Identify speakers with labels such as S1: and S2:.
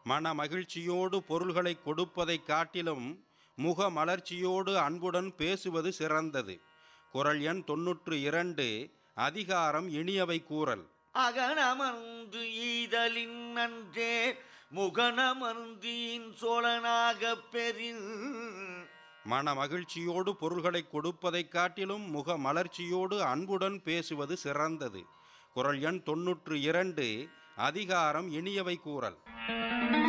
S1: மன மகிழ்ச்சியோடு பொருள்களை கொடுப்பதைக் காட்டிலும் முக மலர்ச்சியோடு அன்புடன் பேசுவது சிறந்தது குரல் எண் தொன்னூற்று இரண்டு அதிகாரம் இனியவை கூறல்
S2: அகனமர்ந்து ஈதலின் நன்றே முகனமர்ந்தியின் சோழனாகப் பெறின்
S1: மன மகிழ்ச்சியோடு பொருள்களை கொடுப்பதைக் காட்டிலும் முக மலர்ச்சியோடு அன்புடன் பேசுவது சிறந்தது குரல் எண் தொன்னூற்று இரண்டு அதிகாரம் இனியவை கூறல்